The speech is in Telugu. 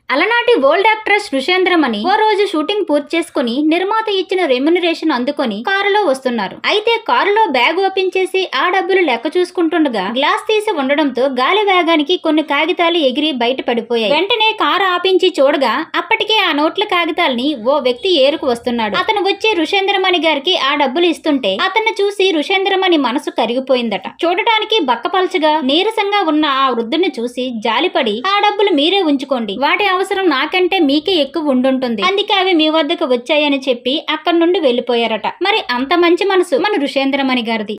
అలనాటి ఓల్డ్ యాక్ట్రెస్ రుషేంద్రమణి ఓ రోజు షూటింగ్ పూర్తి చేసుకుని నిర్మాత ఇచ్చిన రెమ్యునరేషన్ అందుకొని కారులో వస్తున్నారు అయితే కారులో బ్యాగ్ ఓపెన్ చేసి ఆ డబ్బులు లెక్క చూసుకుంటుండగా గ్లాస్ తీసి ఉండడంతో గాలి వేగానికి కొన్ని కాగితాలు ఎగిరి బయట పడిపోయాయి వెంటనే కారు ఆపించి చూడగా అప్పటికే ఆ నోట్ల కాగితాల్ని ఓ వ్యక్తి ఏరుకు వస్తున్నాడు అతను వచ్చి రుషేంద్రమణి గారికి ఆ డబ్బులు ఇస్తుంటే అతన్ని చూసి రుషేంద్రమణి మనసు కరిగిపోయిందట చూడటానికి బక్కపలచగా నీరసంగా ఉన్న ఆ వృద్ధుని చూసి జాలిపడి ఆ డబ్బులు మీరే ఉంచుకోండి వాటి అవసరం నాకంటే మీకే ఎక్కువ ఉండుంటుంది అందుకే అవి మీ వద్దకు వచ్చాయని చెప్పి అక్కడి నుండి వెళ్లిపోయారట మరి అంత మంచి మనసు మన ఋషేంద్రమణి గారిది